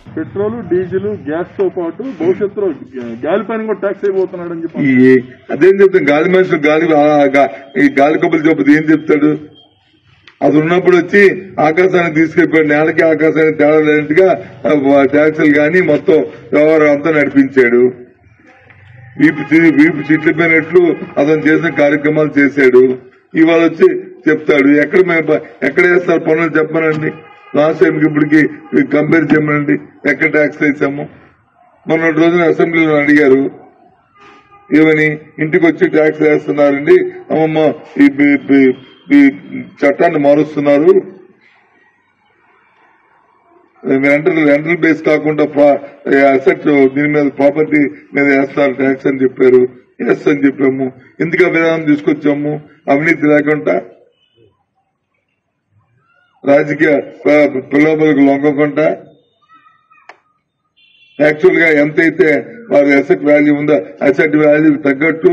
Petrol diesel gas తో పాటు భవిష్యత్తులో గాలి పైన కూడా ట్యాక్స్ అయిపోతున్నాడు అని చెప్పి ఈ అదేం చెప్తాం గాలి మనుషులు గాలి ఆ గా- ఈ గాలి కబులు చెప్పదు ఏం చెప్తాడు అది ఉన్నప్పుడు వచ్చి ఆకాశాన్ని తీసుకెళ్ళిపోయాడు నేలకి ఆకాశానికి తేడా లేనట్టుగా ఆ, ట్యాక్సులు కానీ మొత్తం వ్యవహారం అంతా నడిపించాడు వీపు చి- వీపు చిట్లిపోయినట్లు అతను చేసిన కార్యక్రమాలు చేశాడు ఇవాళ వచ్చి చెప్తాడు ఎక్కడ మేము ఎక్కడ వేస్తారు పనులు చెప్పనండి లాస్ట్ టైంకి ఇప్పటికి కంపేర్ చేయమనండి ఎక్కడ ట్యాక్స్ వేసాము మొన్నటి రోజున అసెంబ్లీలో అడిగారు ఏమని ఇంటికి వచ్చి ట్యాక్స్ వేస్తున్నారండి అమ్మమ్మ ఈ బి- బి- ఈ చట్టాన్ని మారుస్తున్నారు రెంటల్ రెంటల్ బేస్ కాకుండా అసెట్ దీని మీద ప్రాపర్టీ మీద వేస్తారు ట్యాక్స్ అని చెప్పారు ఎస్ అని చెప్పాము ఎందుకు ఆ విధానం తీసుకొచ్చాము అవినీతి లేకుండా రాజకీయ ప్ర- ప్రలోభాలకు లొంగకుండా యాక్చువల్ గా ఎంతైతే వారి అసెట్ వాల్యూ ఉందో అసెట్ వాల్యూ తగ్గట్టు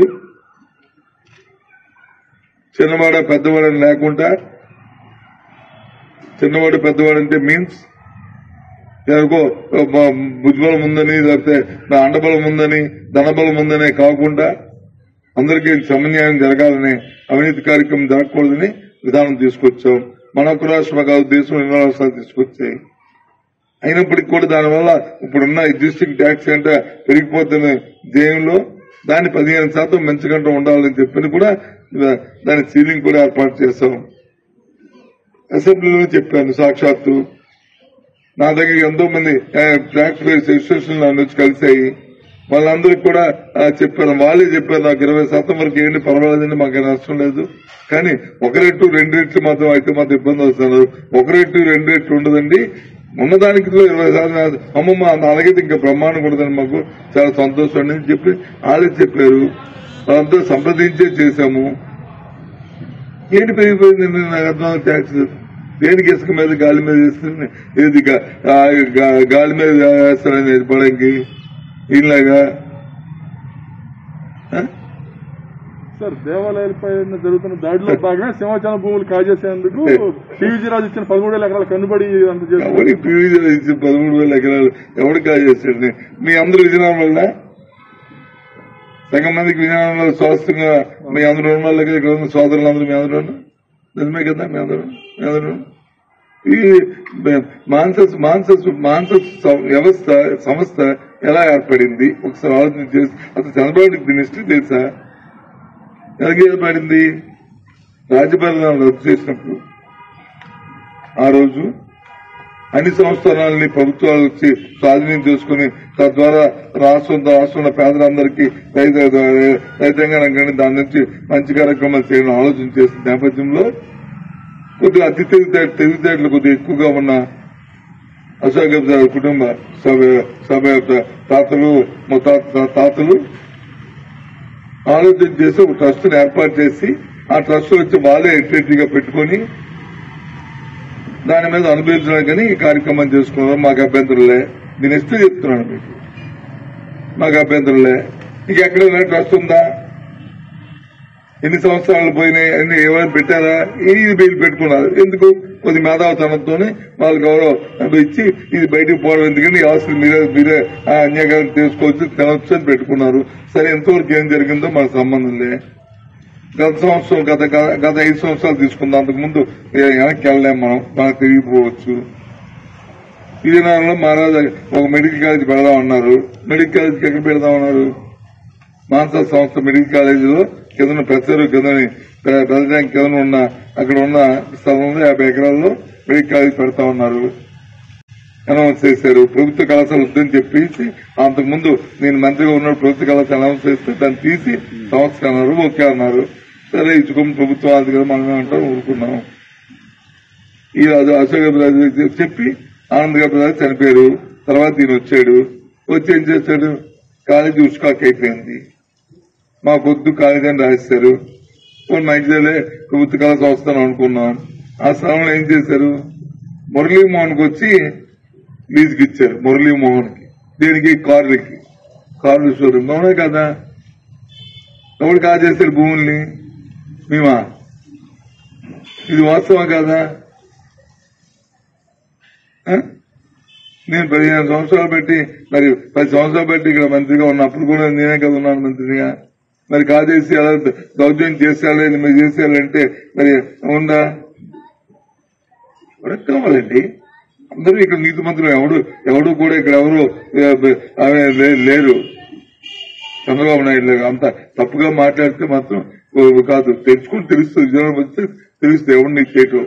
చిన్నవాడ పెద్దవాడని లేకుండా చిన్నవాడు పెద్దవాడు అంటే మీన్స్ ఎవరికో మా భుజబలం ఉందని లేకపోతే నా అండబలం ఉందని ధనబలం ఉందనే కాకుండా అందరికీ సమన్యాయం జరగాలని అవినీతి కార్యక్రమం జరగకూడదని విధానం తీసుకొచ్చాం మన ఒక్క రాష్ట్రం కాదు దేశం ఎన్నో రాష్ట్రాలు తీసుకొచ్చాయి అయినప్పటికీ కూడా దానివల్ల ఇప్పుడున్న ఎగ్జిస్టింగ్ ట్యాక్స్ అంటే పెరిగిపోతున్న ధ్యేయంలో దాన్ని పదిహేను శాతం పెంచకుండా ఉండాలని చెప్పని కూడా దాని సీలింగ్ కూడా ఏర్పాటు చేశాం అసెంబ్లీలో చెప్పాను సాక్షాత్తు నా దగ్గర ఎంతో మంది ట్యాక్స్ బేస్ ఇన్స్టిట్యూషన్ నన్ను వచ్చి కలిసాయి వాళ్ళందరికీ కూడా ఆ, చెప్పాను వాళ్ళే చెప్పారు నాకు ఇరవై శాతం వరకు ఏంటి పర్వాలేదండి మాకు నష్టం లేదు కానీ ఒక రేటు రెండు రేట్లు మాత్రం అయితే మాత్రం ఇబ్బంది వస్తున్నారు ఒక రేటు రెండు రేట్లు ఉండదండి ఉన్నదానికి ఇరవై శాతం అమ్మమ్మ అలాగైతే ఇంకా ప్రమాణం కూడదని మాకు చాలా సంతోషం అండి అని చెప్పి వాళ్ళే చెప్పారు వాళ్ళంతా సంప్రదించే చేశాము ఏంటి పెరిగిపోయింది నాకు అర్థం ట్యాక్స్ దేనికి ఇసుక మీద గాలి మీద వేస్తుంది ఏది గా- ఆ, గా- గాలి మీద వేస్తారని ఏర్పడానికి ఇలాగా ఆ? సార్ దేవాలయాలపై జరుగుతున్న దాడిలో భాగంగా సింహాచలం భూములు కాజేసేందుకు టీవీజీ రాజు ఇచ్చిన పదమూడు వేల ఎకరాల కనుబడి అంత చేస్తున్నారు ఎవరి పీవీజీలో ఇచ్చి పదమూడు వేల ఎకరాలు ఎవడు కాజేస్తాడు మీ అందరూ విజయనగరం వల్ల సగం మందికి విజయనగరంలో స్వాస్థ్యంగా మీ అందరూ ఉన్న వాళ్ళకి ఇక్కడ ఉన్న సోదరులు అందరూ మీ అందరూ నిజమే కదా మీ అందరూ మీ అందరూ ఈ మాన్సస్ మాన్సస్ మాన్సస్ సం- వ్యవస్థ సంస్థ ఎలా ఏర్పడింది ఒకసారి ఆలోచన చేసి అసలు చంద్రబాబు దీని హిస్టరీ తెలుసా ఎలాగ ఏర్పడింది రాజ్యపరిణామం రద్దు చేసినప్పుడు ఆ రోజు అన్ని సంస్థానాలని ప్రభుత్వాలు వచ్చి స్వాధీనం చేసుకుని తద్వారా రాష్ట్రం రాష్ట్రంలో పేదలందరికీ రైతు రైతాంగ రంగాన్ని దాని నుంచి మంచి కార్యక్రమాలు చేయడం ఆలోచన చేసిన నేపథ్యంలో కొద్దిగా అతి తెలివితేట తెలివితేటలు కొద్దిగా ఎక్కువగా ఉన్న అశోక్ గజాల కుటుంబ సభ సభ యొక్క తాతలు ముత్తాత తాతలు ఆలోచన చేసి ఒక ట్రస్ట్ ఏర్పాటు చేసి ఆ ట్రస్ట్ వచ్చి వాళ్ళే ఎంట్రీగా పెట్టుకొని దాని మీద అనుభవించడానికి ఈ కార్యక్రమం చేసుకున్నాం మాకు అభ్యంతరులే నేను ఇస్తే చెప్తున్నాను మీకు మాకు అభ్యంతరులే నీకు ఎక్కడైనా ట్రస్ట్ ఉందా ఎన్ని సంవత్సరాలు పోయినాయి అన్ని ఏమైనా పెట్టారా ఇది బిల్లు పెట్టుకున్నారు ఎందుకు కొద్ది మేధావతనంతోనే వాళ్ళు గౌరవం ఇచ్చి ఇది బయటకు పోవడం ఎందుకంటే ఈ ఆస్తులు మీరే మీరే ఆ అన్యాయం తీసుకోవచ్చు తినొచ్చు అని పెట్టుకున్నారు సరే ఎంతవరకు ఏం జరిగిందో మనకు సంబంధం లే గత సంవత్సరం గత గత- గత ఐదు సంవత్సరాలు తీసుకుందాం అంతకు ముందు ఏ- వెనక్కి వెళ్ళలేం మనం మనకు తిరిగిపోవచ్చు విజయనగరంలో మహారాజా ఒక మెడికల్ కాలేజ్ పెడదామన్నారు మెడికల్ కాలేజ్కి ఎక్కడ పెడదామన్నారు మాన్సా సంస్థ మెడికల్ కాలేజీలో కింద పెద్దరు కింద పెద్ద ట్యాంక్ కింద ఉన్న అక్కడ ఉన్న స్థలంలో యాభై ఎకరాల్లో మెడికల్ కాలేజ్ పెడతా ఉన్నారు అనౌన్స్ చేశారు ప్రభుత్వ కళాశాల వద్దని చెప్పేసి అంతకుముందు నేను మంత్రిగా ఉన్న ప్రభుత్వ కళాశాల అనౌన్స్ చేస్తే దాన్ని తీసి సంస్థ అన్నారు ఓకే అన్నారు సరే ఇచ్చుకోమని ప్రభుత్వం అది కదా మనమే అంటాం ఊరుకున్నాం ఈ రాజు అశోక్ గజరాజు చెప్పి ఆనంద్ గజరాజు చనిపోయారు తర్వాత ఈయన వచ్చాడు వచ్చి ఏం చేశాడు కాలేజీ ఉష్కాక్ అయిపోయింది మాకొద్దు కాలేజీ అని రాశారు పోనీ మంచిదేలే ప్రభుత్వ కళ సంస్థ అని అనుకున్నాం ఆ స్థలంలో ఏం చేశారు మురళీమోహన్కి వచ్చి లీజుకి ఇచ్చారు మురళీమోహన్కి దీనికి కార్లకి కార్లు షోరూమ్ అవునా కదా ఎవడు కాజేశారు భూముల్ని మేమా ఇది వాస్తవం కదా ఆ? నేను పదిహేను సంవత్సరాలు పెట్టి మరి పది సంవత్సరాలు పెట్టి ఇక్కడ మంత్రిగా ఉన్నప్పుడు కూడా నేనే కదా ఉన్నాను మంత్రిగా మరి కాజేసి అలా దౌర్జన్యం చేసేయాలి మీరు చేసేయాలంటే మరి ఉందా ఎవరికి కావాలండి అందరూ ఇక్కడ నీతి మంత్రులు ఎవడు ఎవడు కూడా ఇక్కడ ఎవరు ఏ, ఆమె లే- లేరు చంద్రబాబు నాయుడు లేరు అంత తప్పుగా మాట్లాడితే మాత్రం ఓ, కాదు తెచ్చుకుని తెలుస్తుంది జనం వస్తే తెలుస్తుంది ఎవరిని చేయటం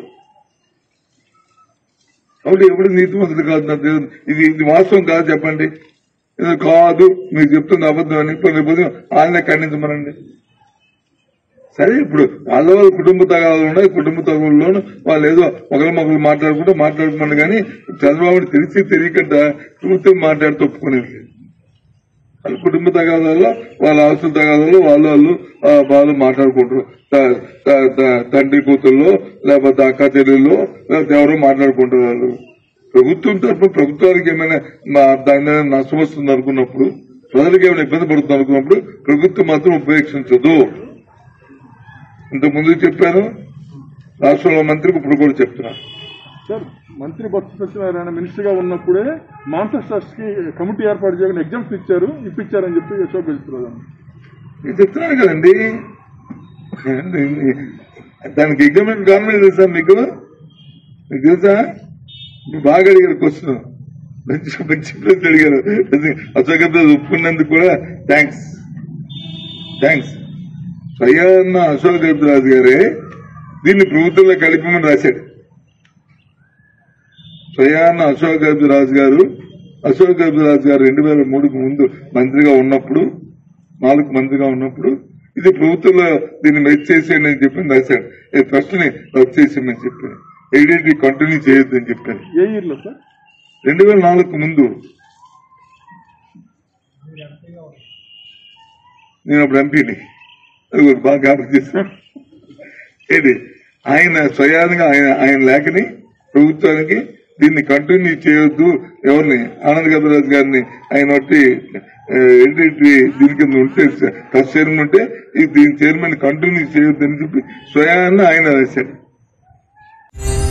కాబట్టి ఎవడు నీతి మంత్రులు కాదు నాకు తెలియదు. ఇది ఇది వాస్తవం కాదు చెప్పండి ఇది కాదు మీరు చెప్తుంది అబద్ధం అని కొన్ని ఉదయం వాళ్ళనే ఖండించమనండి సరే ఇప్పుడు వాళ్ళ వాళ్ళ కుటుంబ తగాదాలు ఉన్నాయి కుటుంబ తగుల్లోనూ వాళ్ళు ఏదో ఒకరి మొగలు మాట్లాడుకుంటే మాట్లాడుకున్నాను కానీ చంద్రబాబు తెలిసి తెలియకుండా పూర్తి మాట్లాడి తప్పుకునేది వాళ్ళ కుటుంబ తగాదాల్లో వాళ్ళ ఆస్తుల తగాదాల్లో వాళ్ళ వాళ్ళు ఆ, వాళ్ళు మాట్లాడుకుంటారు త- త- త- తండ్రి కూతుల్లో లేకపోతే అక్క చెల్లెల్లో లేకపోతే ఎవరో మాట్లాడుకుంటారు వాళ్ళు ప్రభుత్వం తరఫున ప్రభుత్వానికి ఏమైనా మా దాని మీద నష్టం వస్తుంది అనుకున్నప్పుడు ప్రజలకు ఏమైనా ఇబ్బంది పడుతుంది అనుకున్నప్పుడు ప్రభుత్వం మాత్రం ఉపేక్షించదు ఇంతకు ముందు చెప్పాను రాష్ట్రంలో మంత్రికి ఇప్పుడు కూడా చెప్తున్నాను సార్ మంత్రి బొత్స సత్యనారాయణ మినిస్టర్ గా ఉన్నప్పుడే మాన్సర్ ట్రస్ట్ కి కమిటీ ఏర్పాటు చేయకుండా ఎగ్జామ్స్ ఇచ్చారు ఇప్పించారని చెప్పి అశోక్ గజపతిరాజు నేను చెప్తున్నాను కదండి దానికి ఎగ్జామినేషన్ కారణం తెలుసా మీకు మీకు తెలుసా మీరు బాగా అడిగారు క్వశ్చన్ మంచి మంచి ప్రశ్న అడిగారు అశోక్ అబ్బాయి ఒప్పుకున్నందుకు కూడా థ్యాంక్స్ థ్యాంక్స్ స్వయాన్న అశోక్ రాజు గారే దీన్ని ప్రభుత్వంలో కలిపమని రాశాడు స్వయాన్న అశోక్ రాజు గారు అశోక్ రాజు గారు రెండు వేల మూడుకు ముందు మంత్రిగా ఉన్నప్పుడు నాలుగు మంత్రిగా ఉన్నప్పుడు ఇది ప్రభుత్వంలో దీన్ని మెచ్ చేసేయండి అని చెప్పి రాశాడు ఈ ట్రస్ట్ ని రద్దు చేసేయమని చెప్పాను ఏడీటీ కంటిన్యూ చేయొద్దని చెప్పాను ఏ ఇయర్ లో సార్ రెండు వేల నాలుగుకు ముందు నేను అప్పుడు ఎంపీని అది కూడా బాగా జ్ఞాపకం చేశాను ఏంటి ఆయన స్వయానంగా ఆయన ఆయన లేఖని ప్రభుత్వానికి దీన్ని కంటిన్యూ చేయొద్దు ఎవరిని ఆనంద్ గబరాజ్ గారిని ఆయన ఒకటి ఏంటి దీని కింద ఉంటే ట్రస్ట్ చైర్మన్ ఉంటే ఈ దీని చైర్మన్ కంటిన్యూ చేయొద్దు అని చెప్పి స్వయాన్ని ఆయన రాశాడు